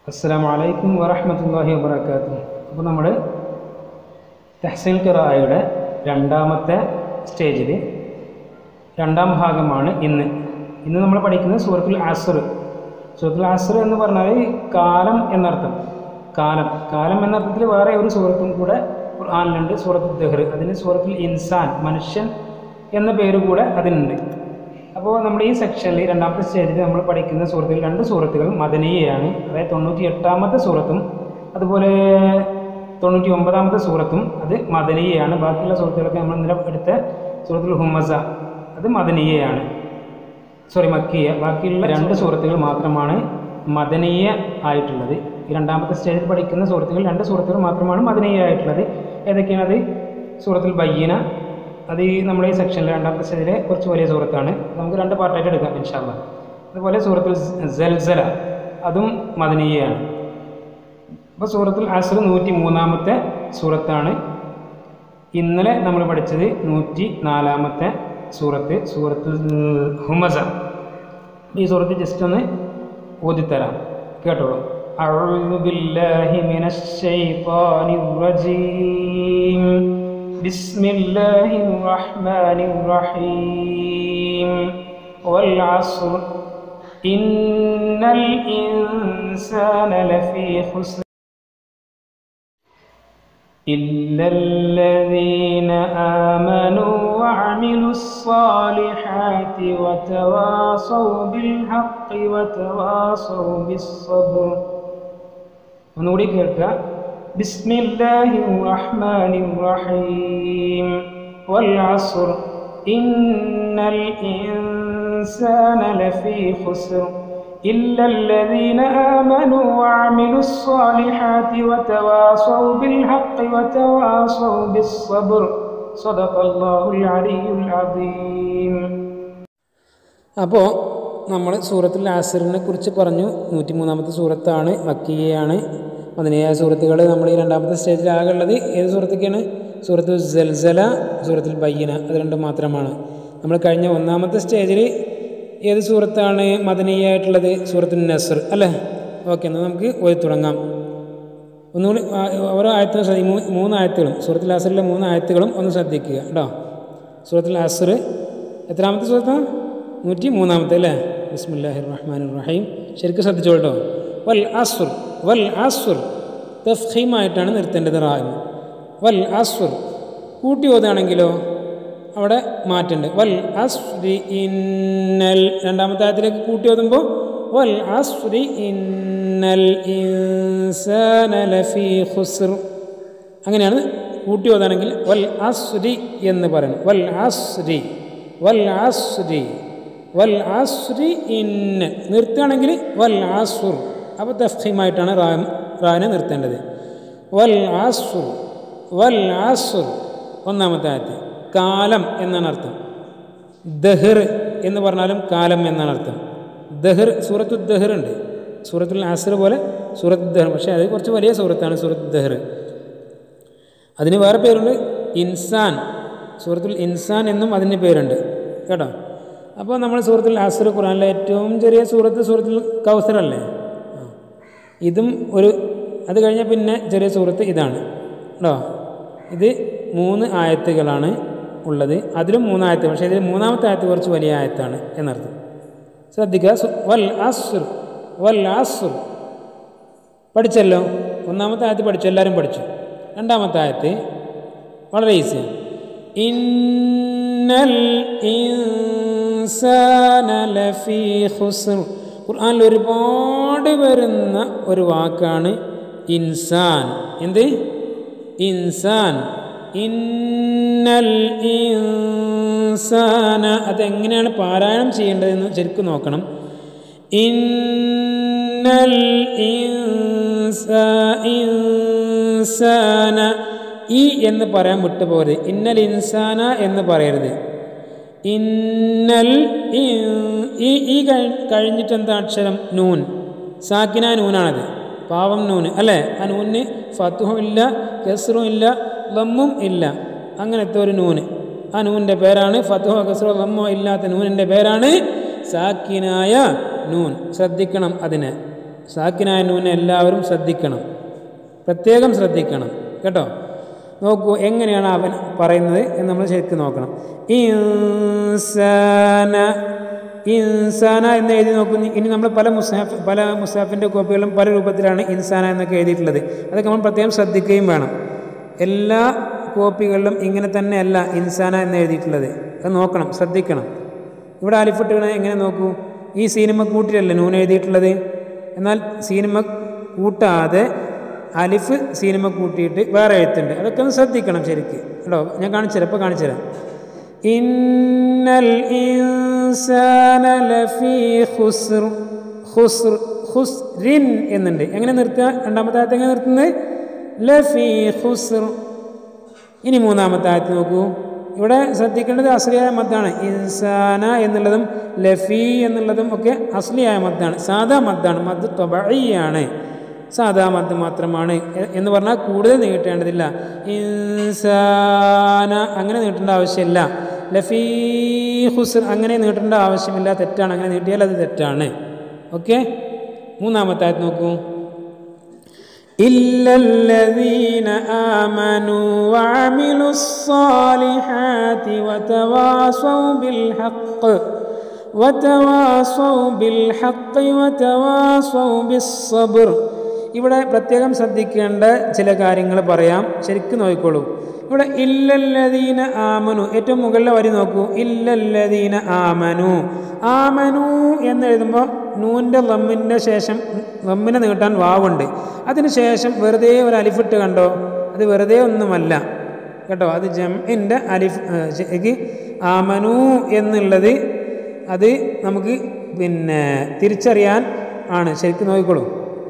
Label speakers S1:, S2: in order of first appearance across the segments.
S1: അസ്സാം വലൈക്കും വറഹമത്തല്ലാഹി വാബർക്കാത്തു അപ്പോൾ നമ്മൾ തെഹ്സീൽ ഖിറായുടെ രണ്ടാമത്തെ സ്റ്റേജിൽ രണ്ടാം ഭാഗമാണ് ഇന്ന് ഇന്ന് നമ്മൾ പഠിക്കുന്നത് സൂറത്തുൽ അസർ സൂറത്തുൽ അസർ എന്ന് പറഞ്ഞാൽ കാലം എന്നർത്ഥം കാലം കാലം എന്നർത്ഥത്തിൽ വേറെ ഒരു സൂറത്തും കൂടെ ഖുർആാനിലുണ്ട് സൂറത്തുൽ ദഹർ അതിന് സൂറത്തുൽ ഇൻസാൻ മനുഷ്യൻ എന്ന പേര് കൂടെ അതിനുണ്ട് അപ്പോൾ നമ്മുടെ ഈ സെക്ഷനിൽ രണ്ടാമത്തെ സ്റ്റേജിൽ നമ്മൾ പഠിക്കുന്ന സൂറത്തിൽ രണ്ട് സൂറത്തുകൾ മദനീയയാണ് അതായത് തൊണ്ണൂറ്റി എട്ടാമത്തെ സൂറത്തും അതുപോലെ തൊണ്ണൂറ്റി ഒമ്പതാമത്തെ സൂറത്തും അത് മദനീയയാണ് ബാക്കിയുള്ള സൂറത്തുകളൊക്കെ നമ്മൾ ഇന്നലെ എടുത്ത സൂറത്തുൽ ഹുമസ അത് മദനീയയാണ് സോറി മക്കിയ ബാക്കിയുള്ള രണ്ട് സൂറത്തുകൾ മാത്രമാണ് മദനീയ ആയിട്ടുള്ളത് ഈ രണ്ടാമത്തെ സ്റ്റേജിൽ പഠിക്കുന്ന സൂറത്തുകൾ രണ്ട് സൂറത്തുകൾ മാത്രമാണ് മദനീയ ആയിട്ടുള്ളത് ഏതൊക്കെയാണ് അത് സൂറത്തുൽ ബയ്യന അത് ഈ നമ്മുടെ ഈ സെക്ഷനിൽ രണ്ടാമത്തെ സ്റ്റേജിലെ കുറച്ച് വലിയ സൂറത്താണ് നമുക്ക് രണ്ട് പാർട്ടായിട്ട് എടുക്കാം ഇൻഷാല്ല അതുപോലെ സൂറത്തുൽ ജൽസല അതും മദനീയയാണ് അപ്പോൾ സൂറത്തുൽ അസർ നൂറ്റി മൂന്നാമത്തെ സൂറത്താണ് ഇന്നലെ നമ്മൾ പഠിച്ചത് നൂറ്റി നാലാമത്തെ സൂറത്ത് സൂറത്ത് ഹുമസ ഈ സൂറത്ത് ജസ്റ്റ് ഒന്ന് ഓതിത്തരാം കേട്ടോളൂ أعوذ بالله من الشيطان الرجيم بسم الله الرحمن الرحيم والعصر إن الإنسان لفي خسر إلا الذين آمنوا وعملوا الصالحات وتواصوا بالحق وتواصوا بالصبر ونوري كيركا بسم الله الرحمن الرحيم والعصر إن الإنسان لفي خسر إلا الذين آمنوا وعملوا الصالحات وتواصوا بالحق وتواصوا بالصبر صدق الله العلي العظيم
S2: അപ്പോൾ നമ്മൾ സൂറത്തുൽ ആസറിനെ കുറിച്ച് പറഞ്ഞു നൂറ്റി മൂന്നാമത്തെ സൂറത്താണ് മക്കിയയാണ് പതിനേഴ് സൂറത്തുകൾ നമ്മൾ ഈ രണ്ടാമത്തെ സ്റ്റേജിൽ ആകെ ഉള്ളത് ഏത് സൂറത്തൊക്കെയാണ് സൂറത്തു ജൽസല സൂറത്തുൽ ബയ്യന അത് രണ്ടും മാത്രമാണ് നമ്മൾ കഴിഞ്ഞ ഒന്നാമത്തെ സ്റ്റേജിൽ ഏത് സൂറത്താണ് മദനീയായിട്ടുള്ളത് സൂറത്തുൽ നസർ അല്ലേ ഓക്കെ എന്നാൽ നമുക്ക് ഓതി തുടങ്ങാം ഒന്നുകൂടി ആ, ഓരോ ആയത്തും ശ്രദ്ധി മൂ- മൂന്ന് ആയത്തുകളും സൂറത്തുൽ അസറിലെ മൂന്ന് ആയത്തുകളും ഒന്ന് ശ്രദ്ധിക്കുക കേട്ടോ സൂറത്തുൽ അസർ എത്രാമത്തെ സൂറത്താണ് നൂറ്റി മൂന്നാമത്തെ അല്ലേ ബിസ്മില്ലാഹിർ റഹ്മാൻ റഹീം ശരിക്കും ശ്രദ്ധിച്ചോട്ടോ വൽ അസുർ വൽ അസുർ തഫ്ഹീമായിട്ടാണ് നിർത്തേണ്ടത് റാഹിം വൽ അസുർ കൂട്ടി ഓതുകയാണെങ്കിലോ അവിടെ മാറ്റുണ്ട് വൽ അസ്രി ഇന്നൽ രണ്ടാമത്തെ ആയത്തിലേക്ക് കൂട്ടി ഓതുമ്പോൾ വൽ അസ്രി ഇന്നൽ ഇൻസാന ലഫീ ഖുസ്ർ അങ്ങനെയാണ് കൂട്ടി ഓതാണെങ്കിൽ വൽ അസ്രി എന്ന് പറയണം വൽ അസ്രി വൽ അസ്രി വൽ അസ്രി ഇന്ന് നിർത്തുകയാണെങ്കിൽ വൽ അസുർ അപ്പോൾ തഫീമായിട്ടാണ് റാ റാനെ നിർത്തേണ്ടത് വൽ അസുർ വൽ അസുർ ഒന്നാമത്തെ ആയത്ത് കാലം എന്നാണ് അർത്ഥം ദഹർ എന്ന് പറഞ്ഞാലും കാലം എന്നാണ് അർത്ഥം ദഹർ സൂറത്തു ദഹർ ഉണ്ട് സൂറത്തുൽ അസർ പോലെ സൂറത്ത് ദഹർ പക്ഷേ അത് കുറച്ച് വലിയ സൂറത്താണ് സൂറത്ത് ദഹർ അതിന് വേറെ പേരുണ്ട് ഇൻസാൻ സൂറത്തുൽ ഇൻസാൻ എന്നും അതിന് പേരുണ്ട് കേട്ടോ അപ്പോൾ നമ്മൾ സൂറത്തുൽ അസർ ഖുറാനിലെ ഏറ്റവും ചെറിയ സൂറത്ത് സൂറത്തുൽ കൗസർ അല്ലേ ആ. ഇതും ഒരു അത് കഴിഞ്ഞാൽ പിന്നെ ചെറിയ സൂറത്ത് ഇതാണ് കേട്ടോ ഇത് മൂന്ന് ആയത്തുകളാണ് ഉള്ളത് അതിലും മൂന്ന് ആയത്ത് പക്ഷേ ഇതിൽ മൂന്നാമത്തെ ആയത്ത് കുറച്ച് വലിയ ആയത്താണ് എന്നർത്ഥം ശ്രദ്ധിക്കുക സു- വൽ അസുർ വൽ അസുർ പഠിച്ചല്ലോ ഒന്നാമത്തെ ആയത്ത് പഠിച്ചു എല്ലാവരും പഠിച്ചു രണ്ടാമത്തെ ആയത്ത് വളരെ ഈസിയാണ് ഇന്നൽ ഇൻസാന ലഫീ ഖുസ്ർ ഖുർആനിൽ ഒരുപാട് വരുന്ന ഒരു വാക്കാണ് ഇൻസാൻ എന്ത് ഇൻസാൻ ഇന്നൽ ഇൻസാന അതെങ്ങനെയാണ് പാരായണം ചെയ്യേണ്ടതെന്ന് ശരിക്കും നോക്കണം ഇന്നൽ ഇൻസാ- ഇൻസാന ഈ എന്ന് പറയാൻ വിട്ടുപോകരുത് ഇന്നൽ ഇൻസാന എന്ന് പറയരുത് ഇന്നൽ ഇൻ- ഈ ഈ കഴി- കഴിഞ്ഞിട്ട് എന്താ അക്ഷരം നൂൻ സാക്കിന നൂനാണത് പാവം നൂന് അല്ലേ ആ നൂനിന് ഫത്തുഹും ഇല്ല കെസറും ഇല്ല ലമ്മും ഇല്ല അങ്ങനത്തെ ഒരു നൂന് ആ നൂനിൻ്റെ പേരാണ് ഫത്തുഹോ കെസറോ ലമ്മോ ഇല്ലാത്ത നൂനിൻ്റെ പേരാണ് സാക്കിനായ നൂൻ ശ്രദ്ധിക്കണം അതിനെ സാക്കിനായ നൂനെ എല്ലാവരും ശ്രദ്ധിക്കണം പ്രത്യേകം ശ്രദ്ധിക്കണം കേട്ടോ നോക്കൂ എങ്ങനെയാണ് അവൻ പറയുന്നത് എന്ന് നമ്മൾ ശരിക്കും നോക്കണം ഇൻസാന ഇൻസാന എന്ന് എഴുതി നോക്കുന്നു ഇനി നമ്മൾ പല മുസാഫ് പല മുസാഫിൻ്റെ കോപ്പികളും പല രൂപത്തിലാണ് ഇൻസാന എന്നൊക്കെ എഴുതിയിട്ടുള്ളത് അതൊക്കെ നമ്മൾ പ്രത്യേകം ശ്രദ്ധിക്കുകയും വേണം എല്ലാ കോപ്പികളിലും ഇങ്ങനെ തന്നെയല്ല ഇൻസാന എന്ന് എഴുതിയിട്ടുള്ളത് അത് നോക്കണം ശ്രദ്ധിക്കണം ഇവിടെ അലിഫിട്ടുകൾ എങ്ങനെ നോക്കൂ ഈ സിനിമ കൂട്ടിലല്ലേ നൂൻ എഴുതിയിട്ടുള്ളത് എന്നാൽ സിനിമ കൂട്ടാതെ അലിഫ് സിനിമ കൂട്ടിയിട്ട് വേറെ എഴുത്തുണ്ട് അതൊക്കെ ഒന്ന് ശ്രദ്ധിക്കണം ശരിക്ക് കേട്ടോ ഞാൻ കാണിച്ചു തരാം ഇപ്പോൾ കാണിച്ചു തരാം ഇന്നൽ ഇൻസാന ലഫീ ഖുസ്ർ ഖുസ്ർ ഖുസ്രിൻ എന്നുണ്ട് എങ്ങനെ നിർത്തുക രണ്ടാമത്തെ ആയത്ത് എങ്ങനെ നിർത്തുന്നത് ലഫീ ഖുസ്ർ ഇനി മൂന്നാമത്തെ ആയത്ത് നോക്കൂ ഇവിടെ ശ്രദ്ധിക്കേണ്ടത് അസ്ലിയായ മദ്ദാണ് ഇൻസാന എന്നുള്ളതും ലഫി എന്നുള്ളതും ഒക്കെ അസ്ലിയായ മദ്ദാണ് സാദാ മദ്ദാണ് മദ് തൊബഴിയാണ് സാദാ മദ് മാത്രമാണ് എ- എന്ന് പറഞ്ഞാൽ കൂടുതൽ നീട്ടേണ്ടതില്ല ഇൻസാന അങ്ങനെ നീട്ടേണ്ട ആവശ്യമില്ല ലഫീ ഹുസർ അങ്ങനെ നീട്ടേണ്ട ആവശ്യമില്ല തെറ്റാണ് അങ്ങനെ നീട്ടിയാൽ അത് തെറ്റാണ് ഓക്കെ മൂന്നാമത്തെ ആയത് നോക്കൂ إلا الذين آمنوا وعملوا الصالحات وتواصوا بالحق وتواصوا بالحق وتواصوا بالصبر ഇവിടെ പ്രത്യേകം ശ്രദ്ധിക്കേണ്ട ചില കാര്യങ്ങൾ പറയാം ശരിക്കും നോക്കിക്കോളൂ ഇവിടെ ഇല്ലല്ലദീന ആമനു ഏറ്റവും മുകളിലെ വരി നോക്കൂ ഇല്ലല്ലദീന ആമനു ആമനു എന്ന് എഴുതുമ്പോൾ നൂൻ്റെ ലമ്മിൻ്റെ ശേഷം ലമ്മിനെ നീട്ടാൻ വാവുണ്ട് അതിന് ശേഷം വെറുതെ ഒരു അലിഫിട്ട് കണ്ടോ അത് വെറുതെ ഒന്നുമല്ല കേട്ടോ അത് ജംഇൻ്റെ അലിഫ് ഏ, ശരിക്ക് ആമനു എന്നുള്ളത് അത് നമുക്ക് പിന്നെ തിരിച്ചറിയാൻ ആണ് ശരിക്കും നോക്കിക്കോളൂ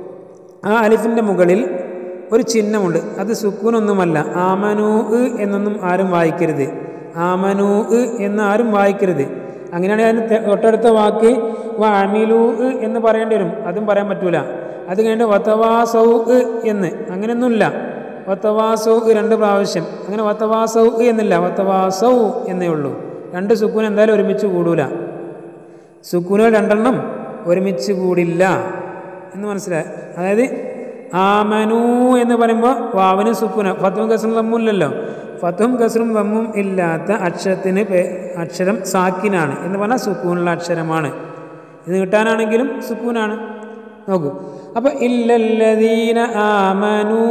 S2: ആ അലിഫിൻ്റെ മുകളിൽ ഒരു ചിഹ്നമുണ്ട് അത് സുക്കൂനൊന്നുമല്ല ആമനൂ എന്നൊന്നും ആരും വായിക്കരുത് ആമനൂ എന്ന് ആരും വായിക്കരുത് അങ്ങനെയാണെങ്കിൽ അതിന് തെ- തൊട്ടടുത്ത വാക്ക് വാമിലൂ എന്ന് പറയേണ്ടി വരും അതും പറയാൻ പറ്റൂല അത് കഴിഞ്ഞിട്ട് വത്തവാസൗ എന്ന് അങ്ങനെയൊന്നുമില്ല വത്തവാസൗ രണ്ട് പ്രാവശ്യം അങ്ങനെ വത്തവാസൗ എന്നില്ല വത്തവാസൗ എന്നേ ഉള്ളൂ രണ്ട് സുക്കൂൻ എന്തായാലും ഒരുമിച്ച് കൂടൂല സുക്കൂനുകൾ രണ്ടെണ്ണം ഒരുമിച്ച് കൂടില്ല എന്ന് മനസ്സിലായി അതായത് ആമനു എന്ന് പറയുമ്പോൾ വാവന് സുക്കൂന ഫത്തും കസറും വമ്മില്ലല്ലോ ഫത്തും കസറും വമ്മും ഇല്ലാത്ത അക്ഷരത്തിന് പേ- അക്ഷരം സാക്കിനാണ് എന്ന് പറഞ്ഞാൽ സുക്കൂനുള്ള അക്ഷരമാണ് ഇത് കിട്ടാനാണെങ്കിലും സുക്കൂനാണ് നോക്കൂ അപ്പോൾ ഇല്ലല്ലദീന ആമനു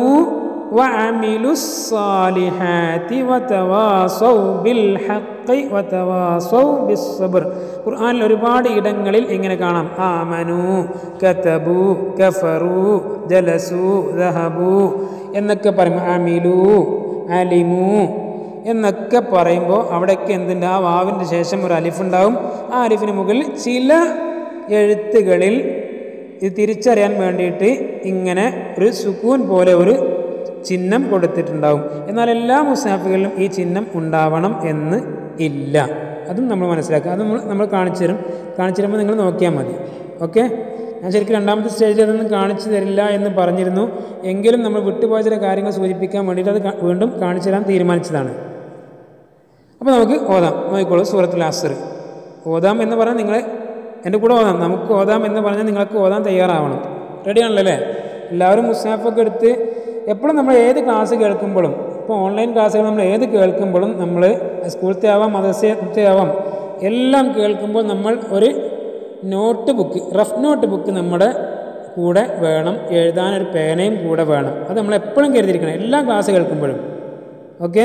S2: وعملوا الصالحات وتواصوا بالحق وتواصوا بالصبر ഖുർആനിൽ ഒരുപാട് ഇടങ്ങളിൽ ഇങ്ങനെ കാണാം ആമനു കതബു കഫറു ജലസു ദഹബു എന്നൊക്കെ പറയും അമിലു അലിമു എന്നൊക്കെ പറയുമ്പോൾ അവിടെയൊക്കെ എന്തുണ്ട് ആ വാവിൻ്റെ ശേഷം ഒരു അലിഫ് ഉണ്ടാവും ആ അലിഫിന് മുകളിൽ ചില എഴുത്തുകളിൽ ഇത് തിരിച്ചറിയാൻ വേണ്ടിയിട്ട് ഇങ്ങനെ ഒരു സുക്കൂൻ പോലെ ഒരു ചിഹ്നം കൊടുത്തിട്ടുണ്ടാവും എന്നാൽ എല്ലാ മുസാഫികളിലും ഈ ചിഹ്നം ഉണ്ടാവണം എന്ന് ഇല്ല അതും നമ്മൾ മനസ്സിലാക്കുക അത് നമ്മൾ നമ്മൾ കാണിച്ചു തരും കാണിച്ചു തരുമ്പോൾ നിങ്ങൾ നോക്കിയാൽ മതി ഓക്കെ ഞാൻ ശരിക്കും രണ്ടാമത്തെ സ്റ്റേജിൽ അതൊന്നും കാണിച്ചു തരില്ല എന്ന് പറഞ്ഞിരുന്നു എങ്കിലും നമ്മൾ വിട്ടുപോയ ചില കാര്യങ്ങൾ സൂചിപ്പിക്കാൻ വേണ്ടിയിട്ട് അത് കാ- വീണ്ടും കാണിച്ചു തരാൻ തീരുമാനിച്ചതാണ് അപ്പോൾ നമുക്ക് ഓതാം നോക്കിക്കോളൂ സൂറത്തുൽ അസർ ഓതാം എന്ന് പറഞ്ഞാൽ നിങ്ങൾ എൻ്റെ കൂടെ ഓതാം നമുക്ക് ഓതാം എന്ന് പറഞ്ഞാൽ നിങ്ങൾക്ക് ഓതാൻ തയ്യാറാവണം റെഡിയാണല്ലോ അല്ലേ എല്ലാവരും മുസാഫൊക്കെ എടുത്ത് എപ്പോഴും നമ്മൾ ഏത് ക്ലാസ് കേൾക്കുമ്പോഴും ഇപ്പോൾ ഓൺലൈൻ ക്ലാസ്സുകൾ നമ്മൾ ഏത് കേൾക്കുമ്പോഴും നമ്മൾ സ്കൂളത്തെ ആവാം മദർസത്തെ ആവാം എല്ലാം കേൾക്കുമ്പോൾ നമ്മൾ ഒരു notebook rough notebook നമ്മുടെ കൂടെ വേണം എഴുതാനൊരു പേനയും കൂടെ വേണം അത് നമ്മൾ എപ്പോഴും കരുതിയിരിക്കണം എല്ലാ ക്ലാസ് കേൾക്കുമ്പോഴും ഓക്കെ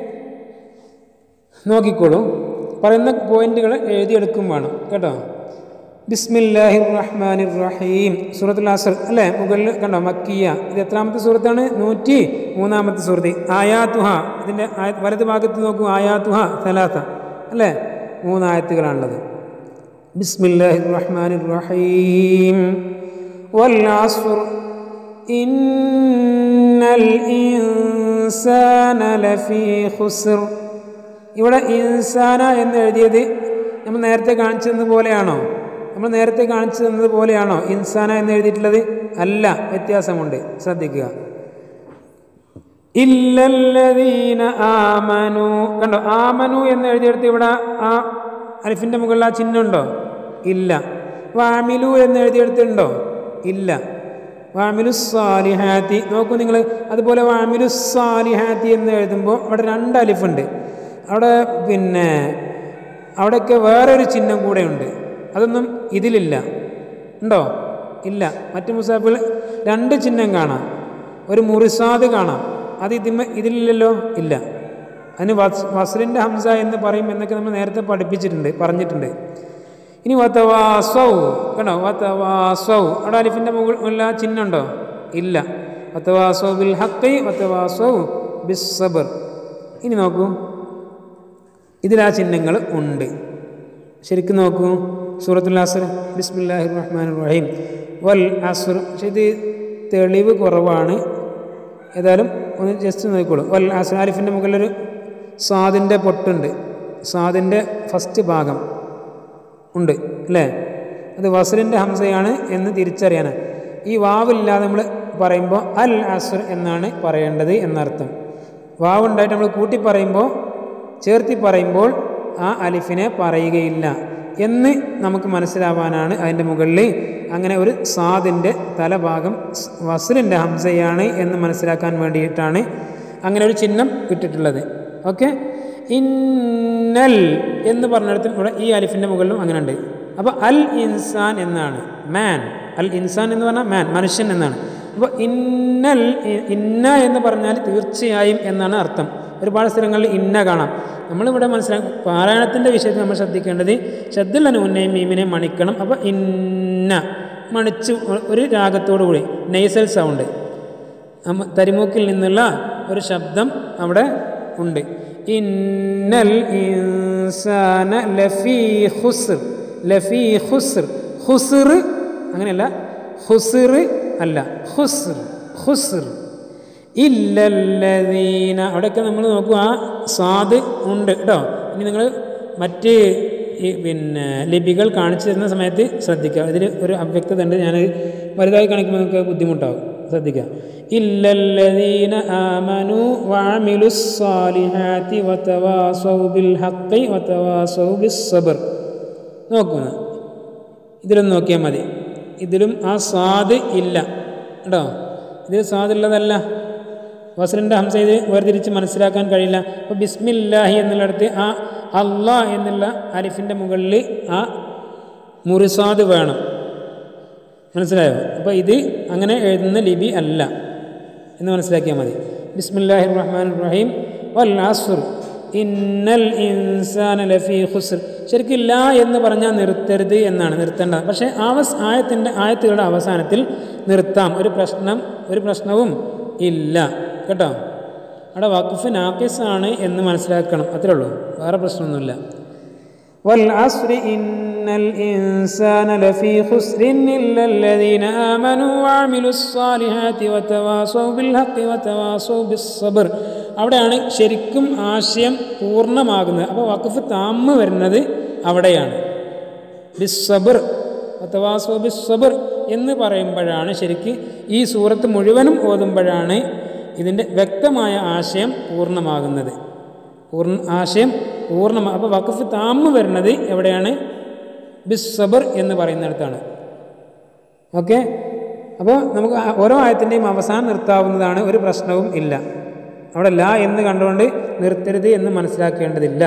S2: നോക്കിക്കോളൂ പറയുന്ന പോയിന്റുകൾ എഴുതിയെടുക്കും വേണം കേട്ടോ ബിസ്മില്ലാഹി റഹ്മാനിർ റഹീം സൂറത്തുൽ അസർ അല്ലേ മുകളിൽ കണ്ടോ മക്കിയ ഇത് എത്രാമത്തെ സൂറത്താണ് നൂറ്റി മൂന്നാമത്തെ സൂറത്ത് ആയാത്തുഹ ഇതിൻ്റെ ആയ- വലത് ഭാഗത്ത് നോക്കൂ ആയാത്തുഹ സലാത്ത അല്ലേ മൂന്നായത്തുകളാണുള്ളത് ബിസ്മില്ലാഹി റഹ്മാനിർ റഹീം വൽ അസ്ർ ഇന്നൽ ഇൻസാന ലഫീ ഖുസ്ർ ഇവിടെ ഇൻസാന എന്ന് എഴുതിയത് നമ്മൾ നേരത്തെ കാണിച്ചു തന്നത് പോലെയാണോ നമ്മൾ നേരത്തെ കാണിച്ചു തന്നത് പോലെയാണോ ഇൻസാന എന്ന് എഴുതിയിട്ടുള്ളത് അല്ല വ്യത്യാസമുണ്ട് ശ്രദ്ധിക്കുക ഇല്ലല്ലദീന ആമനു കണ്ടോ ആമനു എന്ന് എഴുതിയെടുത്ത് ഇവിടെ ആ അലിഫിൻ്റെ മുകളിൽ ആ ചിഹ്നം ഉണ്ടോ ഇല്ല വാമിലു എന്ന് എഴുതിയെടുത്തുണ്ടോ ഇല്ല വാമിലുസ്സാലിഹാത്തി നോക്കൂ നിങ്ങൾ അതുപോലെ വാമിലുസ്സാലിഹാത്തി എന്ന് എഴുതുമ്പോൾ അവിടെ രണ്ട് അലിഫുണ്ട് അവിടെ പിന്നെ അവിടെയൊക്കെ വേറൊരു ചിഹ്നം കൂടെ ഉണ്ട് അതൊന്നും ഇതിലില്ല ഉണ്ടോ ഇല്ല മറ്റു മുസാഫിൽ രണ്ട് ചിഹ്നം കാണാം ഒരു മുറിസാദ് കാണാം അത് ഇതിമ ഇതിലില്ലല്ലോ ഇല്ല അതിന് വസ് വസ്ലിൻ്റെ ഹംസ എന്ന് പറയും എന്നൊക്കെ നമ്മൾ നേരത്തെ പഠിപ്പിച്ചിട്ടുണ്ട് പറഞ്ഞിട്ടുണ്ട് ഇനി വത്തവാസൗ കണ്ടോ വത്തവാസൗ അവിടെ അലിഫിൻ്റെ മുകളിൽ ആ ചിഹ്നം ഉണ്ടോ ഇല്ല വത്തവാസൗ ബിൽ ഹക്കൈ വത്തവാസൗ ബിസ് സബർ ഇനി നോക്കൂ ഇതിൽ ആ ചിഹ്നങ്ങൾ ഉണ്ട് ശരിക്കും നോക്കൂ സൂറത്തുൽ അസർ ബിസ്മില്ലാഹി റഹ്മാൻ റഹീം വൽ അസുർ പക്ഷെ ഇത് തെളിവ് കുറവാണ് ഏതായാലും ഒന്ന് ജസ്റ്റ് നോക്കിക്കോളൂ വൽ അസുർ ആലിഫിൻ്റെ മുകളിലൊരു സാദിൻ്റെ പൊട്ടുണ്ട് സാദിൻ്റെ ഫസ്റ്റ് ഭാഗം ഉണ്ട് അല്ലേ അത് വസലിൻ്റെ ഹംസയാണ് എന്ന് തിരിച്ചറിയാനാണ് ഈ വാവില്ലാതെ നമ്മൾ പറയുമ്പോൾ അൽ അസുർ എന്നാണ് പറയേണ്ടത് എന്നർത്ഥം വാവുണ്ടായിട്ട് നമ്മൾ കൂട്ടി പറയുമ്പോൾ ചേർത്തി പറയുമ്പോൾ ആ അലിഫിനെ പറയുകയില്ല എന്ന് നമുക്ക് മനസ്സിലാവാനാണ് അതിൻ്റെ മുകളിൽ അങ്ങനെ ഒരു സാദിൻ്റെ തലഭാഗം സ് വസലിൻ്റെ ഹംസയാണ് എന്ന് മനസ്സിലാക്കാൻ വേണ്ടിയിട്ടാണ് അങ്ങനെ ഒരു ചിഹ്നം ഇട്ടിട്ടുള്ളത് ഓക്കെ ഇന്നൽ എന്ന് പറഞ്ഞിടത്ത് ഇവിടെ ഈ അലിഫിൻ്റെ മുകളിലും അങ്ങനെ ഉണ്ട് അപ്പോൾ അൽ ഇൻസാൻ എന്നാണ് മാൻ അൽ ഇൻസാൻ എന്ന് പറഞ്ഞാൽ മാൻ മനുഷ്യൻ എന്നാണ് അപ്പോൾ ഇന്നൽ ഇ- ഇന്ന എന്ന് പറഞ്ഞാൽ തീർച്ചയായും എന്നാണ് അർത്ഥം ഒരുപാട് സ്ഥലങ്ങളിൽ ഇന്ന കാണാം നമ്മളിവിടെ മനസ്സിലാക്കി പാരായണത്തിൻ്റെ വിഷയത്തിൽ നമ്മൾ ശ്രദ്ധിക്കേണ്ടത് ശബ്ദുള്ള നൂനെയും മീമിനെയും മണിക്കണം അപ്പോൾ ഇന്ന മണിച്ച് ഒരു രാഗത്തോടു കൂടി നെയ്സൽ സൗണ്ട് നമ്മ തരിമൂക്കിൽ നിന്നുള്ള ഒരു ശബ്ദം അവിടെ ഉണ്ട് ഇന്നൽ ഇൻസാന ലഫീ ഖുസ്ർ ലഫീ ഖുസ്ർ ഖുസ്ർ അങ്ങനെയല്ല ഖുസ്ർ അല്ല ഖുസ്ർ ഖുസ്ർ ഇല്ലല്ലദീന അവിടെയൊക്കെ നമ്മൾ നോക്കുക ആ സാദ് ഉണ്ട് കേട്ടോ ഇനി നിങ്ങൾ മറ്റ് ഈ പിന്നെ ലിപികൾ കാണിച്ചു തരുന്ന സമയത്ത് ശ്രദ്ധിക്കുക ഇതിൽ ഒരു അവ്യക്തത ഉണ്ട് ഞാൻ വലുതായി കാണിക്കുമ്പോൾ നിങ്ങൾക്ക് ബുദ്ധിമുട്ടാവും ശ്രദ്ധിക്കുക ഇല്ലല്ലദീന ആമനു വഅമിലുസ്സാലിഹാത്തി വതവാസൗ ബിൽ ഹഖി വതവാസൗ ബിസ് സബർ നോക്കുക ഇതിലൊന്ന് നോക്കിയാൽ മതി ഇതിലും ആ സ്വാദ് ഇല്ല കേട്ടോ ഇതിൽ സ്വാദുള്ളതല്ല വസലിൻ്റെ ഹംസ ഇത് വേർതിരിച്ച് മനസ്സിലാക്കാൻ കഴിയില്ല അപ്പോൾ ബിസ്മില്ലാഹി എന്നുള്ളിടത്ത് ആ അള്ളാ എന്നുള്ള അലിഫിൻ്റെ മുകളിൽ ആ മുറിസാദ് വേണം മനസ്സിലായോ അപ്പോൾ ഇത് അങ്ങനെ എഴുതുന്ന ലിപി അല്ല എന്ന് മനസ്സിലാക്കിയാൽ മതി ബിസ്മില്ലാഹി റഹ്മാൻ റഹീം വൽ അസ്ർ ഇന്നൽ ഇൻസാന ലഫീ ഖുസ്ർ ശരിക്കും ല എന്ന് പറഞ്ഞാൽ നിർത്തരുത് എന്നാണ് നിർത്തേണ്ടത് പക്ഷേ ആവസ് ആയത്തിൻ്റെ ആയത്തുകളുടെ അവസാനത്തിൽ നിർത്താം ഒരു പ്രശ്നം ഒരു പ്രശ്നവും ഇല്ല കേട്ടോ അവിടെ വഖഫ് നാക്കിസാണ് എന്ന് മനസ്സിലാക്കണം അത്രേ ഉള്ളൂ വേറെ പ്രശ്നമൊന്നുമില്ല والعصر إن الإنسان لفي خسر إلا الذين آمنوا وعملوا الصالحات وتواصوا بالحق وتواصوا بالصبر അവിടെയാണ് ശരിക്കും ആശയം പൂർണ്ണമാകുന്നത് അപ്പോൾ വഖഫ് താമ് വരുന്നത് അവിടെയാണ് ബിസ്സബർ തവാസോ ബിസ്സബർ എന്ന് പറയുമ്പോഴാണ് ശരിക്ക് ഈ സൂറത്ത് മുഴുവനും ഓതുമ്പോഴാണ് ഇതിൻ്റെ വ്യക്തമായ ആശയം പൂർണ്ണമാകുന്നത് പൂർണ്ണ ആശയം പൂർണ്ണമാ അപ്പോൾ വഖഫ് താമ് വരുന്നത് എവിടെയാണ് ബിസ്സബർ എന്ന് പറയുന്നിടത്താണ് ഓക്കെ അപ്പോൾ നമുക്ക് ആ ഓരോ ആയത്തിൻ്റെയും അവസാനം നിർത്താവുന്നതാണ് ഒരു പ്രശ്നവും ഇല്ല അവിടെ ല എന്ന് കണ്ടുകൊണ്ട് നിർത്തരുത് എന്ന് മനസ്സിലാക്കേണ്ടതില്ല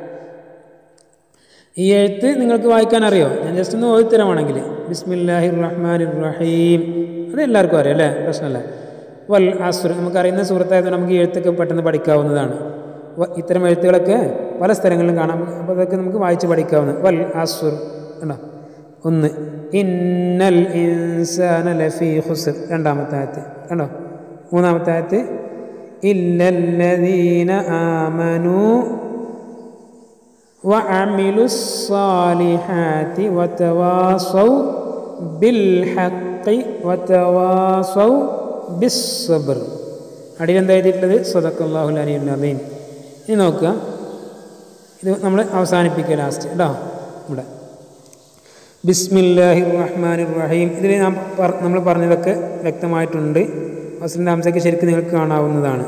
S2: ഈ എഴുത്ത് നിങ്ങൾക്ക് വായിക്കാൻ അറിയോ ഞാൻ ജസ്റ്റ് ഒന്ന് ഓതിത്തരമാണെങ്കിൽ ബിസ്മില്ലാഹി റഹ്മാൻ റഹീം അത് എല്ലാവർക്കും അറിയാം അല്ലേ പ്രശ്നമല്ല വൽ അസുർ നമുക്കറിയുന്ന സുഹൃത്തായതുകൊണ്ട് നമുക്ക് ഈ എഴുത്തൊക്കെ പെട്ടെന്ന് പഠിക്കാവുന്നതാണ് വ- ഇത്തരം എഴുത്തുകളൊക്കെ പല സ്ഥലങ്ങളിലും കാണാം അപ്പോൾ അതൊക്കെ നമുക്ക് വായിച്ച് പഠിക്കാവുന്ന വൽ അസുർ കണ്ടോ ഒന്ന് ഇന്നൽ ഇൻസാന ലഫീ ഖുസ്ർ രണ്ടാമത്തെ ആയത്ത് കണ്ടോ മൂന്നാമത്തെ ആയത്ത് ഇല്ലല്ലദീന ആമനു وعملوا الصالحات وتواصوا بالحق وتواصوا بالصبر അടിയിൽ എന്താ എഴുതിയിട്ടുള്ളത് സദക്കല്ലാഹുൽ അലിയുൽ അലീം ഇനി നോക്കുക ഇത് നമ്മൾ അവസാനിപ്പിക്കുക ലാസ്റ്റ് കേട്ടോ ഇവിടെ ബിസ്മില്ലാഹി റഹ്മാൻ റഹീം ഇതിൽ നാം പറ- നമ്മൾ പറഞ്ഞതൊക്കെ വ്യക്തമായിട്ടുണ്ട് വസലിൻ്റെ അംശയ്ക്ക് ശരിക്കും നിങ്ങൾക്ക് കാണാവുന്നതാണ്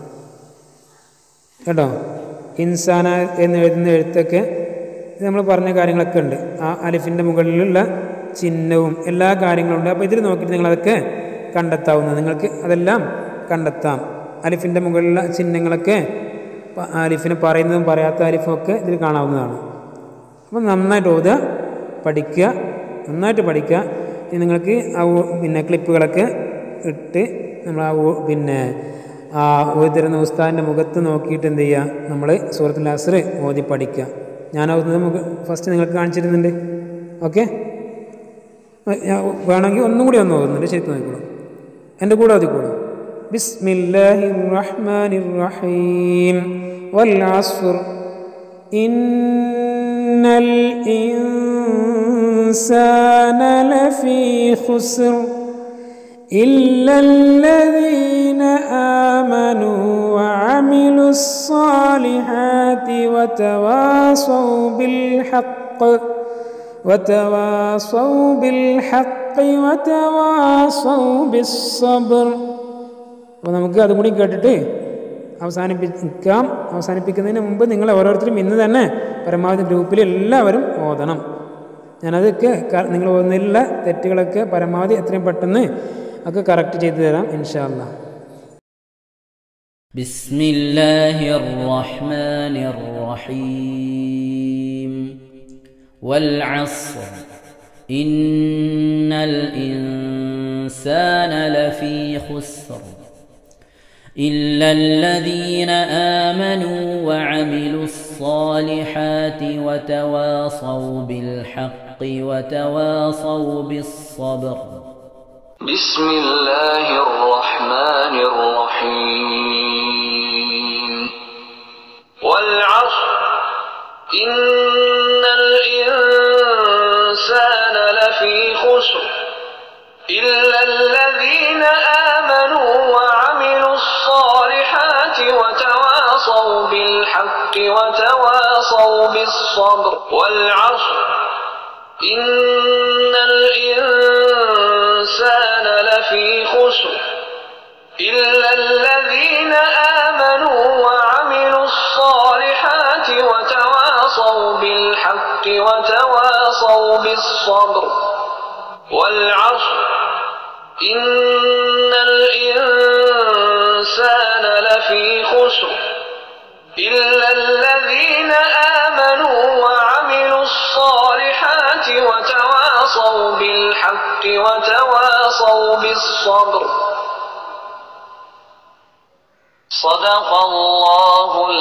S2: കേട്ടോ ഇൻസാന എന്ന് എഴുതുന്ന എഴുത്തൊക്കെ ഇത് നമ്മൾ പറഞ്ഞ കാര്യങ്ങളൊക്കെ ഉണ്ട് ആ അലിഫിൻ്റെ മുകളിലുള്ള ചിഹ്നവും എല്ലാ കാര്യങ്ങളും ഉണ്ട് അപ്പോൾ ഇതിൽ നോക്കിയിട്ട് നിങ്ങളതൊക്കെ കണ്ടെത്താവുന്നത് നിങ്ങൾക്ക് അതെല്ലാം കണ്ടെത്താം അലിഫിൻ്റെ മുകളിലുള്ള ചിഹ്നങ്ങളൊക്കെ പ- അലിഫിന് പറയുന്നതും പറയാത്ത അലിഫും ഒക്കെ ഇതിൽ കാണാവുന്നതാണ് അപ്പോൾ നന്നായിട്ട് ഓതുക പഠിക്കുക നന്നായിട്ട് പഠിക്കുക ഇനി നിങ്ങൾക്ക് ആ ഓ- പിന്നെ ക്ലിപ്പുകളൊക്കെ ഇട്ട് നമ്മൾ ആ ഓ- പിന്നെ ആ ഓതി തരുന്ന ഉസ്താദിൻ്റെ മുഖത്ത് നോക്കിയിട്ട് എന്ത് ചെയ്യുക നമ്മൾ സൂറത്തുൽ അസ്ർ ഓതി പഠിക്കുക ഞാൻ ഓതുന്നത് നമുക്ക് ഫസ്റ്റ് നിങ്ങൾക്ക് കാണിച്ചിരുന്നുണ്ട് ഓക്കെ ഞാൻ വേണമെങ്കിൽ ഒന്നും കൂടി ഒന്ന് ഓതുന്നുണ്ട് ശരിക്കും നോക്കിക്കോളൂ എൻ്റെ കൂടെ ഓതിക്കോളൂ ബിസ്മില്ലാഹിർ റഹ്മാനിർ റഹീം വൽ അസ്ർ ഇന്നൽ ഇൻസാന ലഫീ ഖുസ്ർ إلا الذين آمنوا وعملوا الصالحات وتواصوا بالحق وتواصوا بالحق وتواصوا بالصبر അപ്പോൾ നമുക്ക് അതും കൂടി കേട്ടിട്ട് അവസാനിപ്പിക്കാം അവസാനിപ്പിക്കുന്നതിന് മുമ്പ് നിങ്ങൾ ഓരോരുത്തരും ഇന്ന് തന്നെ പരമാവധി ഗ്രൂപ്പിൽ എല്ലാവരും ഓതണം ഞാനതൊക്കെ ക- നിങ്ങൾ ഓതുന്നതിലുള്ള തെറ്റുകളൊക്കെ പരമാവധി എത്രയും പെട്ടെന്ന് ഒക്കെ കറക്റ്റ് ചെയ്തു തരാം ഇൻഷാല്ല
S3: بسم الله الرحمن الرحيم والعصر إن الإنسان لفي خسر إلا الذين آمنوا وعملوا الصالحات وتواصوا بالحق وتواصوا بالصبر
S4: بسم الله الرحمن الرحيم والعصر إن الإنسان لفي خسر إلا الذين آمنوا وعملوا الصالحات وتواصوا بالحق وتواصوا بالصبر والعصر إن الإنسان لفي خسر إلا الذين آمنوا وعملوا الصالحات وتواصوا بالحق وتواصوا بالصبر والعصر إن الإنسان لفي خسر إلا الذين آمنوا وعملوا الصالحات وتواصوا بالحق وتواصوا بالصبر صدق الله